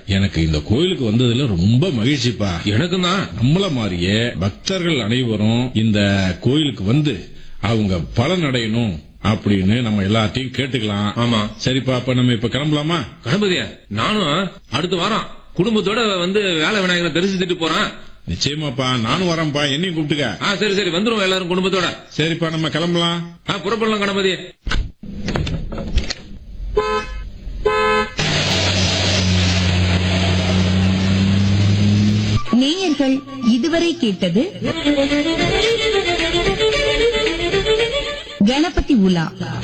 எனக்கு இந்த கோயிலுக்கு வந்ததுல ரொம்ப மகிழ்ச்சிப்பா எனக்கும் தான் நம்மள மாதிரியே பக்தர்கள் அனைவரும் இந்த கோயிலுக்கு வந்து அவங்க பலன் அடையணும் அப்படின்னு நம்ம எல்லாத்தையும் கேட்டுக்கலாம் ஆமா சரிப்பா அப்ப நம்ம இப்ப கிளம்பலாமா கணபதிய நானும் அடுத்த வாரம் குடும்பத்தோட வந்து வேலை விநாயகரை தரிசித்துட்டு போறேன் நிச்சயமாப்பா நானும் வரேன்ப்பா என்னையும் கூப்பிட்டுக்க ஆ சரி சரி வந்துருவோம் எல்லாரும் குடும்பத்தோட சரிப்பா நம்ம கிளம்பலாம் ஆ புறப்படலாம் கணபதி நேயர்கள் இதுவரை கேட்டது கணபதி உலா